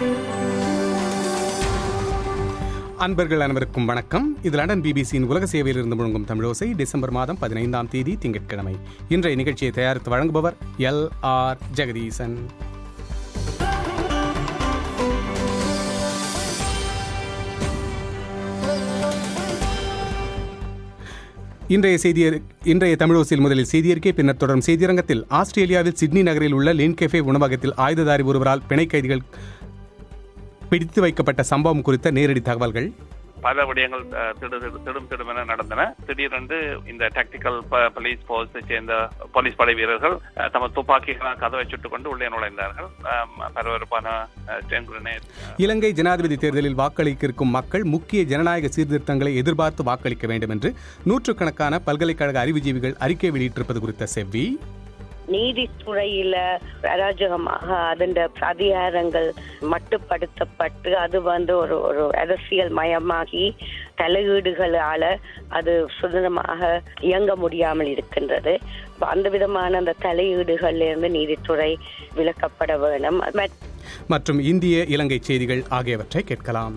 அன்பர்கள் அனைவருக்கும் வணக்கம் இது லண்டன் பிபிசியின் உலக சேவையில் இருந்து முழங்கும் தமிழோசை டிசம்பர் மாதம் பதினைந்தாம் தேதி திங்கட்கிழமை இன்றைய நிகழ்ச்சியை தயாரித்து வழங்குபவர் எல் ஆர் ஜெகதீசன் இன்றைய செய்தி இன்றைய தமிழோசில் முதலில் செய்தியறிக்கை பின்னர் தொடரும் செய்தியரங்கத்தில் ஆஸ்திரேலியாவில் சிட்னி நகரில் உள்ள லின் கெஃபே உணவகத்தில் ஆயுததாரி ஒருவரால் பிணை கைதிகள் பிடித்து வைக்கப்பட்ட சம்பவம் குறித்த நேரடி தகவல்கள் பல விடயங்கள் அஹ், திடு திடு- திடும் திடுமென நடந்தன திடீரென்று இந்த டாக்டிக்கல் போலீஸ் போர்ஸை சேர்ந்த போலீஸ் படை வீரர்கள் அஹ், தமது துப்பாக்கிகளால் கதவை சுட்டுக் கொண்டு உள்ளே நுழைந்தார்கள் அஹ், பரபரப்பான ஸ்டேன் கிரனேட் இலங்கை ஜனாதிபதி தேர்தலில் வாக்களிக்க இருக்கும் மக்கள் முக்கிய ஜனநாயக சீர்திருத்தங்களை எதிர்பார்த்து வாக்களிக்க வேண்டும் என்று நூற்றுக்கணக்கான பல்கலைக்கழக அறிவுஜீவிகள் அறிக்கை வெளியிட்டிருப்பது குறித்த செவ்வி நீதித்துறையில அராஜகமாக அதன் அதிகாரங்கள் மட்டுப்படுத்தப்பட்டு அது வந்து ஒரு ஒரு அரசியல் மயமாகி தலையீடுகளால அது சுதந்திரமாக இயங்க முடியாமல் இருக்கின்றது அப்ப அந்த விதமான அந்த தலையீடுகள்ல இருந்து நீதித்துறை விலக்கப்பட வேணும் மற்ற மற்றும் இந்திய இலங்கை செய்திகள் ஆகியவற்றை கேட்கலாம்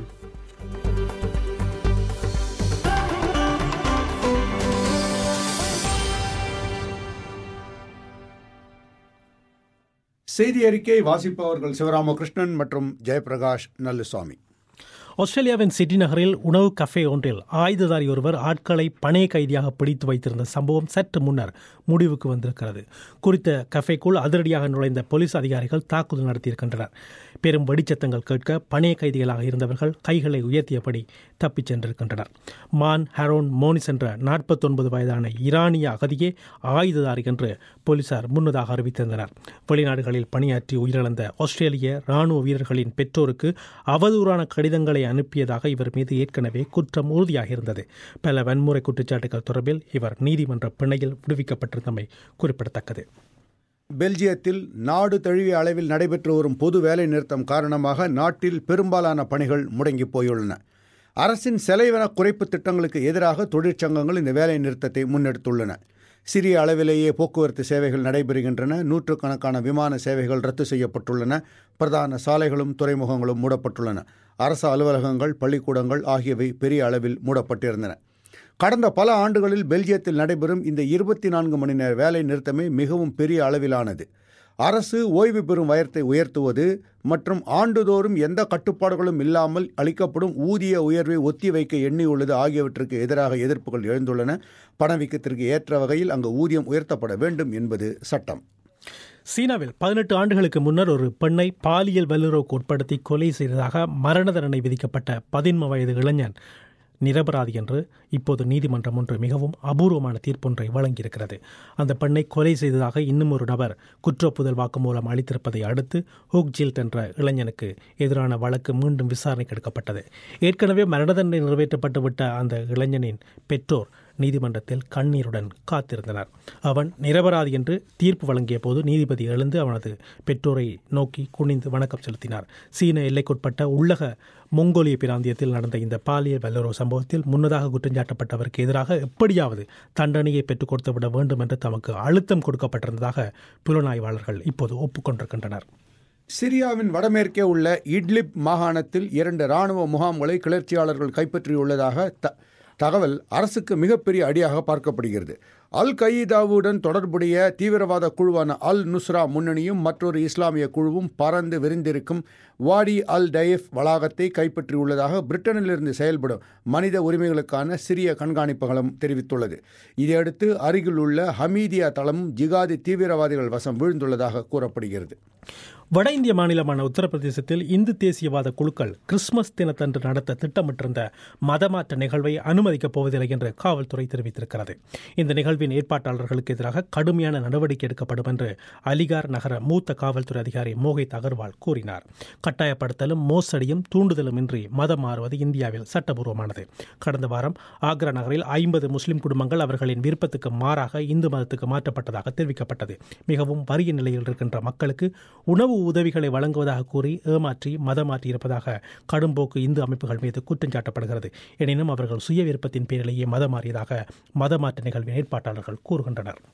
செய்தி அறிக்கை வாசிப்பவர்கள் சிவராமகிருஷ்ணன் மற்றும் ஜெயபிரகாஷ் நல்லுசாமி ஆஸ்திரேலியாவின் சிட்டி நகரில் உணவு கஃபே ஒன்றில் ஆயுததாரி ஒருவர் ஆட்களை பணைய கைதியாக பிடித்து வைத்திருந்த சம்பவம் சற்று முன்னர் முடிவுக்கு வந்திருக்கிறது குறித்த கஃபேக்குள் அதிரடியாக நுழைந்த போலீஸ் அதிகாரிகள் தாக்குதல் நடத்தியிருக்கின்றனர் பெரும் வெடிச்சத்தங்கள் கேட்க பணைய கைதிகளாக இருந்தவர்கள் கைகளை உயர்த்தியபடி தப்பிச் சென்றிருக்கின்றனர் மான் ஹரோன் மோனிஸ் என்ற நாற்பத்தொன்பது வயதான ஈரானிய அகதியே ஆயுததாரி என்று போலீசார் முன்னதாக அறிவித்திருந்தனர் வெளிநாடுகளில் பணியாற்றி உயிரிழந்த ஆஸ்திரேலிய ராணுவ வீரர்களின் பெற்றோருக்கு அவதூறான கடிதங்களை அனுப்பியதாக இவர் மீது ஏற்கனவே குற்றம் உறுதியாக இருந்தது பல வன்முறை குற்றச்சாட்டுகள் தொடர்பில் இவர் நீதிமன்ற பிணையில் விடுவிக்கப்பட்டிருந்தமை குறிப்பிடத்தக்கது பெல்ஜியத்தில் நாடு தழுவிய அளவில் நடைபெற்று வரும் பொது வேலை நிறுத்தம் காரணமாக நாட்டில் பெரும்பாலான பணிகள் முடங்கி போயுள்ளன அரசின் செலவின குறைப்பு திட்டங்களுக்கு எதிராக தொழிற்சங்கங்கள் இந்த வேலை நிறுத்தத்தை முன்னெடுத்துள்ளன சிறிய அளவிலேயே போக்குவரத்து சேவைகள் நடைபெறுகின்றன நூற்றுக்கணக்கான விமான சேவைகள் ரத்து செய்யப்பட்டுள்ளன பிரதான சாலைகளும் துறைமுகங்களும் மூடப்பட்டுள்ளன அரசு அலுவலகங்கள் பள்ளிக்கூடங்கள் ஆகியவை பெரிய அளவில் மூடப்பட்டிருந்தன கடந்த பல ஆண்டுகளில் பெல்ஜியத்தில் நடைபெறும் இந்த இருபத்தி நான்கு மணி நேர வேலை நிறுத்தமே மிகவும் பெரிய அளவிலானது அரசு ஓய்வு பெறும் வயத்தை உயர்த்துவது மற்றும் ஆண்டுதோறும் எந்த கட்டுப்பாடுகளும் இல்லாமல் அளிக்கப்படும் ஊதிய உயர்வை ஒத்திவைக்க எண்ணியுள்ளது ஆகியவற்றுக்கு எதிராக எதிர்ப்புகள் எழுந்துள்ளன பணவீக்கத்திற்கு ஏற்ற வகையில் அங்கு ஊதியம் உயர்த்தப்பட வேண்டும் என்பது சட்டம் சீனாவில் பதினெட்டு ஆண்டுகளுக்கு முன்னர் ஒரு பெண்ணை பாலியல் வல்லுறவுக்கு உட்படுத்தி கொலை செய்ததாக மரண தண்டனை விதிக்கப்பட்ட பதின்ம வயது இளைஞன் நிரபராதி என்று இப்போது நீதிமன்றம் ஒன்று மிகவும் அபூர்வமான தீர்ப்பொன்றை வழங்கியிருக்கிறது அந்த பெண்ணை கொலை செய்ததாக இன்னும் ஒரு நபர் குற்றப்புதல் வாக்குமூலம் அளித்திருப்பதை அடுத்து ஹூக் ஜில்ட் என்ற இளைஞனுக்கு எதிரான வழக்கு மீண்டும் விசாரணைக்கு எடுக்கப்பட்டது ஏற்கனவே மரண தண்டனை நிறைவேற்றப்பட்டு விட்ட அந்த இளைஞனின் பெற்றோர் நீதிமன்றத்தில் கண்ணீருடன் காத்திருந்தனர் அவன் நிரபராதி என்று தீர்ப்பு வழங்கிய போது நீதிபதி எழுந்து அவனது பெற்றோரை நோக்கி குனிந்து வணக்கம் செலுத்தினார் சீன எல்லைக்குட்பட்ட உள்ளக மொங்கோலிய பிராந்தியத்தில் நடந்த இந்த பாலியல் வல்லுறவு சம்பவத்தில் முன்னதாக குற்றஞ்சாட்டப்பட்டவருக்கு எதிராக எப்படியாவது தண்டனையை பெற்றுக் கொடுத்து விட வேண்டும் என்று தமக்கு அழுத்தம் கொடுக்கப்பட்டிருந்ததாக புலனாய்வாளர்கள் இப்போது ஒப்புக்கொண்டிருக்கின்றனர் சிரியாவின் வடமேற்கே உள்ள இட்லிப் மாகாணத்தில் இரண்டு இராணுவ முகாம்களை கிளர்ச்சியாளர்கள் கைப்பற்றியுள்ளதாக த தகவல் அரசுக்கு மிகப்பெரிய அடியாக பார்க்கப்படுகிறது அல் கயீதாவுடன் தொடர்புடைய தீவிரவாத குழுவான அல் நுஸ்ரா முன்னணியும் மற்றொரு இஸ்லாமிய குழுவும் பறந்து விரிந்திருக்கும் வாடி அல் டயஃப் வளாகத்தை கைப்பற்றியுள்ளதாக பிரிட்டனிலிருந்து செயல்படும் மனித உரிமைகளுக்கான சிறிய கண்காணிப்பகலம் தெரிவித்துள்ளது இதையடுத்து அருகில் உள்ள ஹமீதியா தளமும் ஜிகாதி தீவிரவாதிகள் வசம் வீழ்ந்துள்ளதாக கூறப்படுகிறது வட இந்திய மாநிலமான உத்தரப்பிரதேசத்தில் இந்து தேசியவாத குழுக்கள் கிறிஸ்துமஸ் தினத்தன்று நடத்த திட்டமிட்டிருந்த மதமாற்ற நிகழ்வை அனுமதிக்கப் போவதில்லை என்று காவல்துறை தெரிவித்திருக்கிறது இந்த நிகழ்வின் ஏற்பாட்டாளர்களுக்கு எதிராக கடுமையான நடவடிக்கை எடுக்கப்படும் என்று அலிகார் நகர மூத்த காவல்துறை அதிகாரி மோஹித் அகர்வால் கூறினார் கட்டாயப்படுத்தலும் மோசடியும் தூண்டுதலும் இன்றி மதம் மாறுவது இந்தியாவில் சட்டபூர்வமானது கடந்த வாரம் ஆக்ரா நகரில் ஐம்பது முஸ்லிம் குடும்பங்கள் அவர்களின் விருப்பத்துக்கு மாறாக இந்து மதத்துக்கு மாற்றப்பட்டதாக தெரிவிக்கப்பட்டது மிகவும் வறிய நிலையில் இருக்கின்ற மக்களுக்கு உணவு உதவிகளை வழங்குவதாக கூறி ஏமாற்றி மதம் மாற்றியிருப்பதாக கடும்போக்கு இந்து அமைப்புகள் மீது குற்றம் சாட்டப்படுகிறது எனினும் அவர்கள் சுய விருப்பத்தின் பேரிலேயே மதம் மாறியதாக மதமாற்ற நிகழ்வின் ஏற்பாட்டாளர்கள் கூறுகின்றனர்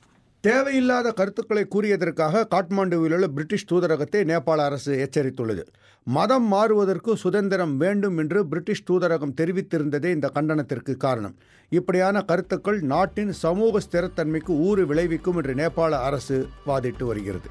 தேவையில்லாத கருத்துக்களை கூறியதற்காக காட்மாண்டுவில் உள்ள பிரிட்டிஷ் தூதரகத்தை நேபாள அரசு எச்சரித்துள்ளது மதம் மாறுவதற்கு சுதந்திரம் வேண்டும் என்று பிரிட்டிஷ் தூதரகம் தெரிவித்திருந்ததே இந்த கண்டனத்திற்கு காரணம் இப்படியான கருத்துக்கள் நாட்டின் சமூக ஸ்திரத்தன்மைக்கு ஊறு விளைவிக்கும் என்று நேபாள அரசு வாதிட்டு வருகிறது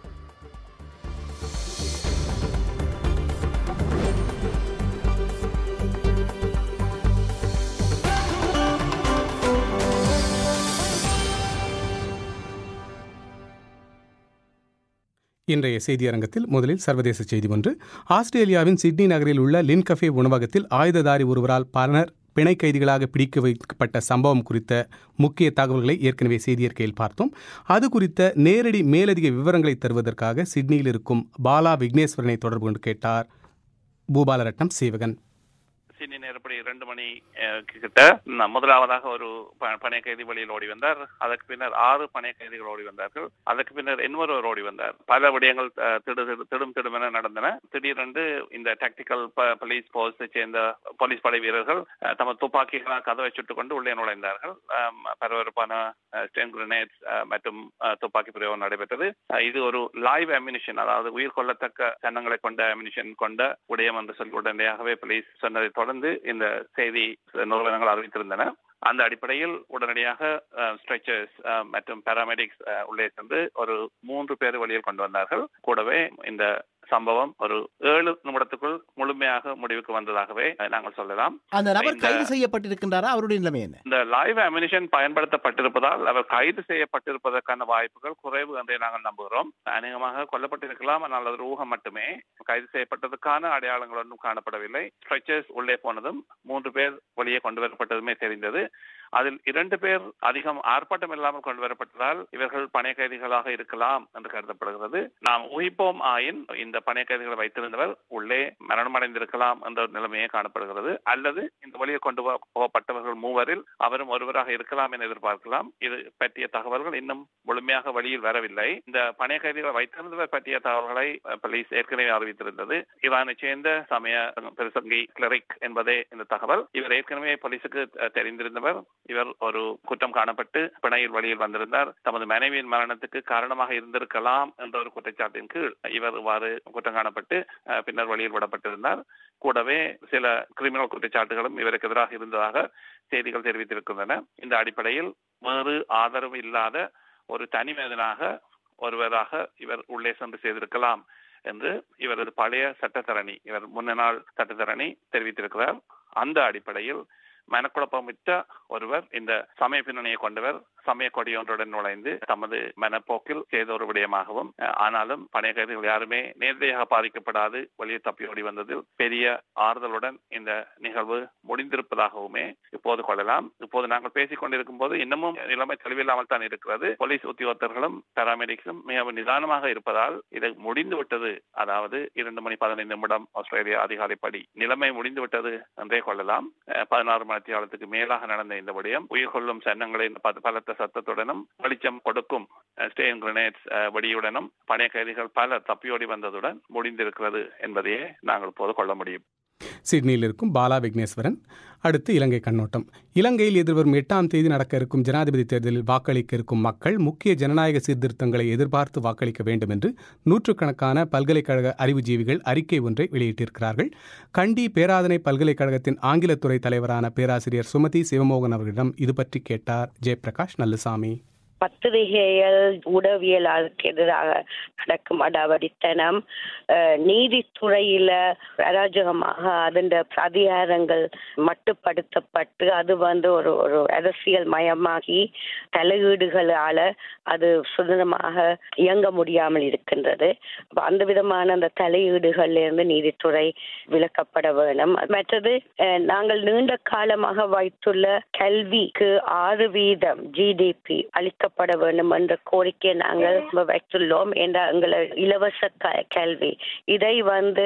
இன்றைய செய்தியரங்கத்தில் முதலில் சர்வதேச செய்தி ஒன்று ஆஸ்திரேலியாவின் சிட்னி நகரில் உள்ள லின் கஃபே உணவகத்தில் ஆயுததாரி ஒருவரால் பலர் பிணை கைதிகளாக பிடிக்க வைக்கப்பட்ட சம்பவம் குறித்த முக்கிய தகவல்களை ஏற்கனவே செய்தியற்கையில் பார்த்தோம் அது குறித்த நேரடி மேலதிக விவரங்களை தருவதற்காக சிட்னியில் இருக்கும் பாலா விக்னேஸ்வரனை தொடர்பு கொண்டு கேட்டார் பூபாலரட்னம் சேவகன் சிட்னி நேரப்படி இரண்டு மணி அஹ், கிட்ட ந- முதலாவதாக ஒரு ப- பணைய கைதி வழியில் ஓடி வந்தார் அதற்கு பின்னர் ஆறு பணைய கைதிகள் ஓடி வந்தார்கள் அதற்கு பின்னர் இன்னொருவர் ஓடி வந்தார் பல விடயங்கள் அஹ், திடு திடு- திடும் திடுமென நடந்தன திடீரென்று இந்த டாக்டிக்கல் போலீஸ் போர்ஸை சேர்ந்த போலீஸ் படை வீரர்கள் அஹ், தமது துப்பாக்கிகளால் கதவை சுட்டுக் கொண்டு உள்ளே நுழைந்தார்கள் அஹ், பரபரப்பான ஸ்டேன் கிரனேட்ஸ் மற்றும் அஹ், துப்பாக்கி பிரயோகம் நடைபெற்றது அஹ், இது ஒரு லைவ் அம்யூனிஷன் அதாவது உயிர் கொள்ளத்தக்க சன்னங்களை கொண்ட அம்யூனிஷன் கொண்ட உடையம் என்று சொல்லி உடனடியாகவே போலீஸ் சொன்னதை தொடர்ந்து இந்த செய்தி நிறுவனங்கள் அறிவித்திருந்தன அந்த அடிப்படையில் உடனடியாக ஸ்ட்ரெச்சர்ஸ் மற்றும் பாராமெடிக்ஸ் உள்ளே சென்று ஒரு மூன்று பேர் வெளியில் கொண்டு வந்தார்கள் கூடவே இந்த சம்பவம் ஒரு ஏழு நிமிடத்துக்குள் முழுமையாக முடிவுக்கு வந்ததாகவே அஹ், நாங்கள் சொல்லலாம் அந்த நபர் இந்த- கைது செய்யப்பட்டிருக்கின்றாரா அவருடைய நிலைமை என்ன இந்த லைவ் அமினிஷன் பயன்படுத்தப்பட்டிருப்பதால் அவர் கைது செய்யப்பட்டிருப்பதற்கான வாய்ப்புகள் குறைவு என்றே நாங்கள் நம்புகிறோம் அநேகமாக கொல்லப்பட்டிருக்கலாம் ஆனால் அது ஒரு ஊகம் மட்டுமே கைது செய்யப்பட்டதுக்கான அடையாளங்கள் ஒன்றும் காணப்படவில்லை ஸ்ட்ரெச்சர்ஸ் உள்ளே போனதும் மூன்று பேர் வெளியே கொண்டு வரப்பட்டதுமே தெரிந்தது அதில் இரண்டு பேர் அதிகம் ஆர்ப்பாட்டம் இல்லாமல் கொண்டு வரப்பட்டதால் இவர்கள் பணைய கைதிகளாக இருக்கலாம் என்று கருதப்படுகிறது நாம் ஊகிப்போம் ஆயின் இந்த பணைய கைதிகளை வைத்திருந்தவர் உள்ளே மரணமடைந்திருக்கலாம் என்ற ஒரு நிலைமையே காணப்படுகிறது அல்லது இந்த வழியை கொண்டு போ- போகப்பட்டவர்கள் மூவரில் அவரும் ஒருவராக இருக்கலாம் என எதிர்பார்க்கலாம் இது பற்றிய தகவல்கள் இன்னும் முழுமையாக வெளியில் வரவில்லை இந்த பணைய கைதிகளை வைத்திருந்தவர் பற்றிய தகவல்களை அஹ், போலீஸ் ஏற்கனவே அறிவித்திருந்தது ஈரானை சேர்ந்த சமய பிரசங்கி கிளரிக் என்பதே இந்த தகவல் இவர் ஏற்கனவே போலீசுக்கு அஹ், தெரிந்திருந்தவர் இவர் ஒரு குற்றம் காணப்பட்டு பிணையில் வழியில் வந்திருந்தார் தமது மனைவியின் மரணத்துக்கு காரணமாக இருந்திருக்கலாம் என்ற ஒரு குற்றச்சாட்டின் கீழ் இவர் இவ்வாறு குற்றம் காணப்பட்டு அஹ், பின்னர் வழியில் விடப்பட்டிருந்தார் கூடவே சில கிரிமினல் குற்றச்சாட்டுகளும் இவருக்கு எதிராக இருந்ததாக செய்திகள் தெரிவித்திருக்கின்றன இந்த அடிப்படையில் வேறு ஆதரவு இல்லாத ஒரு தனி மனிதனாக ஒருவராக இவர் உள்ளே சென்று செய்திருக்கலாம் என்று இவரது பழைய சட்டத்தரணி இவர் முன்னாள் சட்டத்தரணி தெரிவித்திருக்கிறார் அந்த அடிப்படையில் மனக்குழப்பமிட்ட ஒருவர் இந்த சமய பின்னணியை கொண்டவர் சமய கொடியொன்றுடன் நுழைந்து தமது மனப்போக்கில் செய்த ஒரு விடயமாகவும் அஹ், ஆனாலும் பணைய கைதிகள் யாருமே நேரடியாக பாதிக்கப்படாது வெளியே தப்பி ஓடி வந்ததில் பெரிய ஆறுதலுடன் இந்த நிகழ்வு முடிந்திருப்பதாகவுமே இப்போது கொள்ளலாம் இப்போது நாங்கள் பேசிக் கொண்டிருக்கும் போது இன்னமும் நிலைமை தெளிவில்லாமல் தான் இருக்கிறது போலீஸ் உத்தியோகத்தர்களும் பாராமெடிக்ஸும் மிகவும் நிதானமாக இருப்பதால் இது முடிந்து விட்டது அதாவது இரண்டு மணி பதினைந்து நிமிடம் ஆஸ்திரேலியா அதிகாலைப்படி நிலைமை முடிந்து விட்டது என்றே கொள்ளலாம் அஹ், பதினாறு மணி காலத்துக்கு மேலாக நடந்த இந்த விடயம் உயிர் கொள்ளும் சன்னங்களின் பல- பலத்த சத்தத்துடனும் வெளிச்சம் கொடுக்கும் ஸ்டேன் கிரனேட்ஸ் வெடியுடனும் பணைய கைதிகள் பலர் தப்பியோடி வந்ததுடன் முடிந்திருக்கிறது என்பதையே நாங்கள் இப்போது கொள்ள முடியும் சிட்னியில் இருக்கும் பாலா விக்னேஸ்வரன் அடுத்து இலங்கை கண்ணோட்டம் இலங்கையில் எதிர்வரும் எட்டாம் தேதி நடக்க இருக்கும் ஜனாதிபதி தேர்தலில் வாக்களிக்க இருக்கும் மக்கள் முக்கிய ஜனநாயக சீர்திருத்தங்களை எதிர்பார்த்து வாக்களிக்க வேண்டும் என்று நூற்றுக்கணக்கான பல்கலைக்கழக அறிவுஜீவிகள் அறிக்கை ஒன்றை வெளியிட்டிருக்கிறார்கள் கண்டி பேராதனை பல்கலைக்கழகத்தின் ஆங்கிலத்துறை தலைவரான பேராசிரியர் சுமதி சிவமோகன் அவர்களிடம் இது பற்றி கேட்டார் ஜெயபிரகாஷ் நல்லுசாமி பத்திரிகைகள் ஊடகவியலாளருக்கு எதிராக நடக்கும் அடாவடித்தனம் அஹ், நீதித்துறையில அராஜகமாக அதன் அதிகாரங்கள் மட்டுப்படுத்தப்பட்டு அது வந்து ஒரு ஒரு அரசியல் மயமாகி தலையீடுகளால அது சுதந்திரமாக இயங்க முடியாமல் இருக்கின்றது அப்ப அந்த விதமான அந்த தலையீடுகள்ல இருந்து நீதித்துறை விலக்கப்பட வேணும் மற்றது அஹ், நாங்கள் நீண்ட காலமாக வைத்துள்ள கல்விக்கு ஆறு வீதம் ஜிடிபி அளிக்கப்பட வேண்டும் என்ற கோரிக்கையை நாங்கள் வைத்துள்ளோம் என்ற எங்களை இலவச க- கல்வி இதை வந்து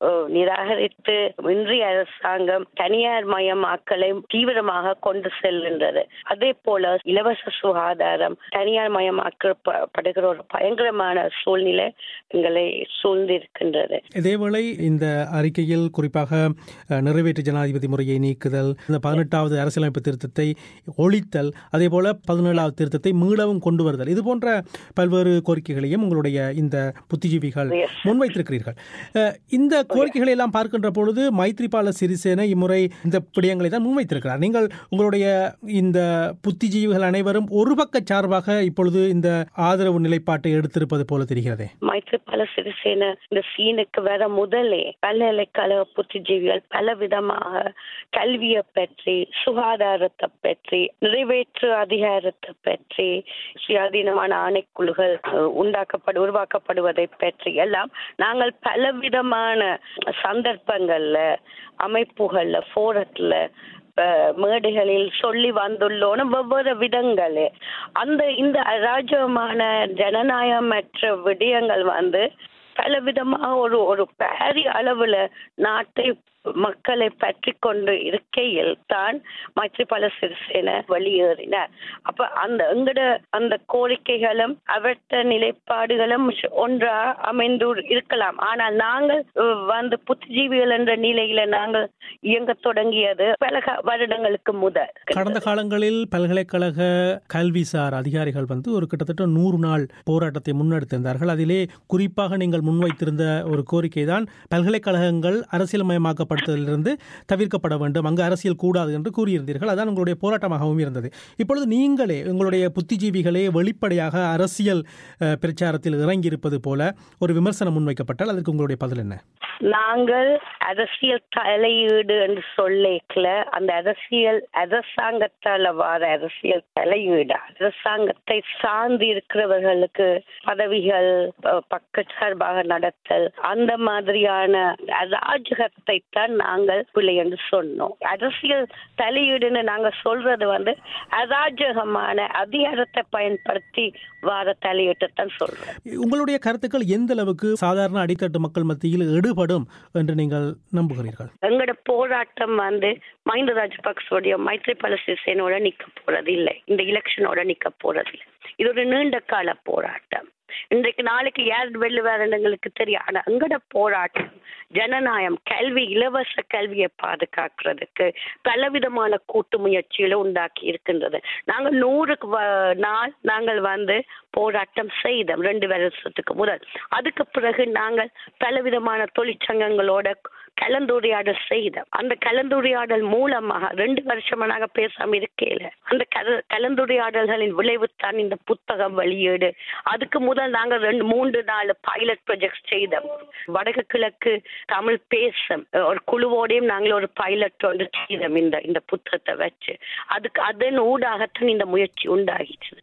அஹ், நிராகரித்து இன்றைய அரசாங்கம் தனியார் மயமாக்கலை தீவிரமாக கொண்டு செல்கின்றது அதே போல இலவச சுகாதாரம் தனியார் மயமாக்கப்படுகிற ஒரு பயங்கரமான சூழ்நிலை எங்களை சூழ்ந்திருக்கின்றது இதேவேளை இந்த அறிக்கையில் குறிப்பாக அஹ், நிறைவேற்று ஜனாதிபதி முறையை நீக்குதல் இந்த பதினெட்டாவது அரசியலமைப்பு திருத்தத்தை ஒழித்தல் அதேபோல பதினேழாவது திருத்தத்தை மீளவும் கொண்டு வருதல் இது போன்ற பல்வேறு கோரிக்கைகளையும் உங்களுடைய இந்த புத்திஜீவிகள் Yes. முன்வைத்திருக்கிறீர்கள் அஹ், இந்த கோரிக்கைகளை எல்லாம் பார்க்கின்ற பொழுது மைத்ரிபால சிறிசேன இம்முறை இந்த விடயங்களை தான் முன்வைத்திருக்கிறார் நீங்கள் உங்களுடைய இந்த புத்திஜீவிகள் அனைவரும் ஒரு பக்க சார்பாக இப்பொழுது இந்த ஆதரவு நிலைப்பாட்டை எடுத்திருப்பது போல தெரிகிறதே மைத்ரிபால சிறிசேன இந்த சீனுக்கு வர முதலே பல்கலைக்கழக புத்திஜீவிகள் பல விதமாக கல்வியை பற்றி சுகாதாரத்தை பற்றி நிறைவேற்று அதிகாரத்தை பற்றி சுயாதீனமான ஆணைக்குழுகள் அஹ், உண்டாக்கப்படு உருவாக்கப்படுவதை பற்றி எல்லாம் நாங்கள் பலவிதமான சந்தர்ப்பங்கள்ல அமைப்புகள்ல போரத்துல அஹ், மேடைகளில் சொல்லி வந்துள்ளோன்னு வெவ்வேறு விதங்களே அந்த இந்த அராஜகமான ஜனநாயகமற்ற விடயங்கள் வந்து பல விதமாக ஒரு ஒரு பாரிய அளவுல நாட்டை மக்களை பற்றி கொண்டு இருக்கையில் தான் மைத்ரிபால சிறிசேன வெளியேறினார் அப்ப அந்த எங்கட அந்த கோரிக்கைகளும் அவற்ற நிலைப்பாடுகளும் ஒன்றா அமைந்து இருக்கலாம் ஆனால் நாங்கள் அஹ், வந்து புத்திஜீவிகள் என்ற நிலையில நாங்கள் இயங்க தொடங்கியது பல க- வருடங்களுக்கு முதல் கடந்த காலங்களில் பல்கலைக்கழக கல்விசார் அதிகாரிகள் வந்து ஒரு கிட்டத்தட்ட நூறு நாள் போராட்டத்தை முன்னெடுத்திருந்தார்கள் அதிலே குறிப்பாக நீங்கள் முன்வைத்திருந்த ஒரு கோரிக்கை தான் பல்கலைக்கழகங்கள் அரசியல்மயமாக்கப்படுவதிலிருந்து தவிர்க்கப்பட வேண்டும் அங்கு அரசியல் கூடாது என்று கூறியிருந்தீர்கள் அதான் உங்களுடைய போராட்டமாகவும் இருந்தது இப்பொழுது நீங்களே உங்களுடைய புத்திஜீவிகளே வெளிப்படையாக அரசியல் அஹ், பிரச்சாரத்தில் இறங்கியிருப்பது போல ஒரு விமர்சனம் முன்வைக்கப்பட்டால் அதற்கு உங்களுடைய பதில் என்ன நாங்கள் அரசியல் தலையீடு என்று சொல்லிக்கல அந்த அரசியல் அரசாங்கத்தால வர அரசியல் தலையீடு அரசாங்கத்தை சார்ந்து இருக்கிறவர்களுக்கு பதவிகள் அஹ், பக்கச்சார்பாக நடத்தல் அந்த மாதிரியான அராஜகத்தை தான் நாங்கள் பிள்ளை என்று சொன்னோம் அரசியல் தலையீடுன்னு நாங்க சொல்றது வந்து அராஜகமான அதிகாரத்தை பயன்படுத்தி வர தலையீட்டை தான் சொல்றோம் உங்களுடைய கருத்துக்கள் எந்த அளவுக்கு சாதாரண அடித்தட்டு மக்கள் மத்தியில் எடுபடும் என்று நீங்கள் நம்புகிறீர்கள் எங்களோட போராட்டம் வந்து மஹிந்த ராஜபக்சோடைய மைத்ரிபால சிறிசேனோட நிக்க போறது இல்லை இந்த எலெக்ஷனோட நிக்க போறது இல்லை இது ஒரு நீண்ட கால போராட்டம் இன்றைக்கு நாளைக்கு யார் வெல்லுவாருன்னு எங்களுக்கு தெரியும் ஆனா எங்களோட போராட்டம் ஜனநாயகம் கல்வி இலவச கல்வியை பாதுகாக்கிறதுக்கு பலவிதமான கூட்டு முயற்சிகளை உண்டாக்கி இருக்கின்றது நாங்கள் நூறுக்கு வ- நாள் நாங்கள் வந்து போராட்டம் செய்தோம் ரெண்டு வருஷத்துக்கு முதல் அதுக்கு பிறகு நாங்கள் பலவிதமான தொழிற்சங்கங்களோட கலந்துரையாடல் செய்தோம் அந்த கலந்துரையாடல் மூலமாக ரெண்டு வருஷமா நாங்க பேசாம இருக்கையில அந்த கல- கலந்துரையாடல்களின் விளைவுத்தான் இந்த புத்தகம் வெளியீடு அதுக்கு முதல் நாங்க ரெண்டு மூன்று நாலு பைலட் ப்ராஜெக்ட் செய்தோம் வடக்கு கிழக்கு தமிழ் பேசும் ஒரு குழுவோடையும் நாங்கள் ஒரு பைலட் ஒன்று செய்தோம் இந்த இந்த புத்தகத்தை வச்சு அதுக்கு அதன் ஊடாகத்தான் இந்த முயற்சி உண்டாகிச்சு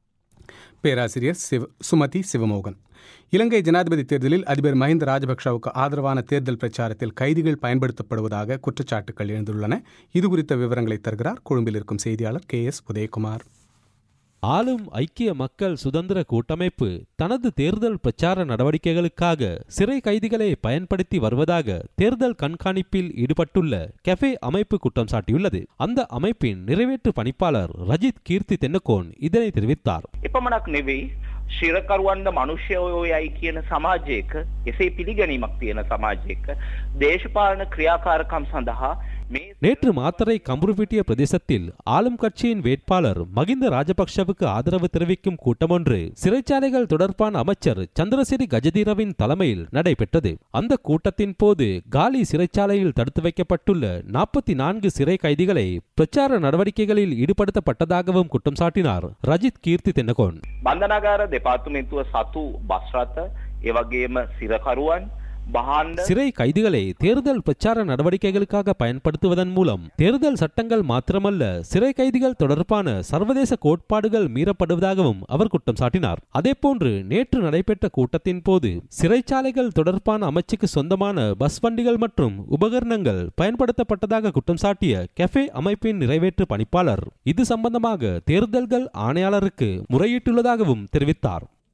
பேராசிரியர் சிவ சுமதி சிவமோகன் இலங்கை ஜனாதிபதி தேர்தலில் அதிபர் மஹிந்த ராஜபக்ஷவுக்கு ஆதரவான தேர்தல் பிரச்சாரத்தில் கைதிகள் பயன்படுத்தப்படுவதாக குற்றச்சாட்டுகள் எழுந்துள்ளன இது குறித்த விவரங்களை தருகிறார் கொழும்பில் இருக்கும் செய்தியாளர் கே எஸ் உதயகுமார் ஆளும் ஐக்கிய மக்கள் சுதந்திர கூட்டமைப்பு தனது தேர்தல் பிரச்சார நடவடிக்கைகளுக்காக சிறை கைதிகளை பயன்படுத்தி வருவதாக தேர்தல் கண்காணிப்பில் ஈடுபட்டுள்ள கெஃபே அமைப்பு குற்றம் சாட்டியுள்ளது அந்த அமைப்பின் நிறைவேற்று பணிப்பாளர் ரஜித் கீர்த்தி தென்னகோன் இதனை தெரிவித்தார் එපමණක් නෙවෙයි ශිරකරුවන්ද මනුෂ්‍යයෝයයි කියන සමාජයක එසේ පිළිගැනීමක් තියෙන සමාජයක දේශපාලන ක්‍රියාකාරකම් සඳහා මේ நேற்று மாத்தறை கம்புருவிட்டிய பிரதேசத்தில் ஆளும் கட்சியின் வேட்பாளர் மகிந்த ராஜபக்ஷவுக்கு ஆதரவு தெரிவிக்கும் கூட்டமொன்று சிறைச்சாலைகள் தொடர்பான அமைச்சர் சந்திரசிறி கஜதீரவின் தலைமையில் நடைபெற்றது அந்த கூட்டத்தின் போது காலி சிறைச்சாலையில் தடுத்து வைக்கப்பட்டுள்ள நாற்பத்தி நான்கு சிறை கைதிகளை பிரச்சார நடவடிக்கைகளில் ஈடுபடுத்தப்பட்டதாகவும் குற்றம் சாட்டினார் ரஜித் கீர்த்தி தென்னகோன் බන්ධනාගාර දෙපාර්තමේන්තුව සතු බස්රත ඒවගේම සිරකරුවන් බහන්ඩ சிறை கைதிகளை தேர்தல் பிரச்சார நடவடிக்கைகளுக்காக பயன்படுத்துவதன் மூலம் தேர்தல் சட்டங்கள் மாத்திரமல்ல சிறை கைதிகள் தொடர்பான சர்வதேச கோட்பாடுகள் மீறப்படுவதாகவும் அவர் குற்றம் சாட்டினார் அதேபோன்று நேற்று நடைபெற்ற கூட்டத்தின் போது சிறைச்சாலைகள் தொடர்பான அமைச்சுக்கு சொந்தமான பஸ் வண்டிகள் மற்றும் உபகரணங்கள் பயன்படுத்தப்பட்டதாக குற்றம் சாட்டிய கெஃபே அமைப்பின் நிறைவேற்று பணிப்பாளர் இது சம்பந்தமாக தேர்தல்கள் ஆணையாளருக்கு முறையிட்டுள்ளதாகவும் தெரிவித்தார்